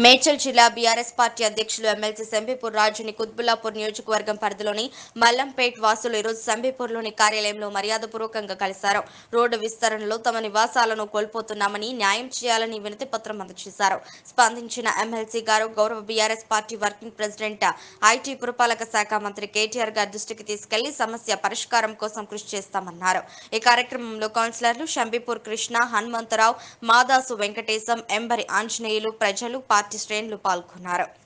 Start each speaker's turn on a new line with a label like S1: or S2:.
S1: మేడ్చల్ జిల్లా BRS party అధ్యక్షులు MLC Sambipur రాజుని కుత్బుల్లాపూర్ నియోజకవర్గం పరిధిలోని మల్లంపేట్ వాసులు ఈరోజు సంబీపూర్లోని కార్యాలయంలో మర్యాదపూర్వకంగా కలిశారు రోడ్డు విస్తరణలో తమ నివాసాలను కోల్పోతున్నామని న్యాయం చేయాలని వినతి పత్రం అందజేశారు స్పందించిన ఎమ్మెల్సీ గారు గౌరవ BRS party working president IT పురపాలక శాఖ మంత్రి కేటీఆర్ గారి దృష్టికి తీసుకెళ్లి సమస్య పరిష్కారం కోసం కృషి చేస్తామన్నారు ఈ కార్యక్రమంలో కౌన్సిలర్లు షంబీపూర్ కృష్ణ హనుమంతరావు మాదాసు వెంకటేశం ఎంబరి ఆంజనేయులు ప్రజలు పార్టీ శ్రేణులు పాల్గొన్నారు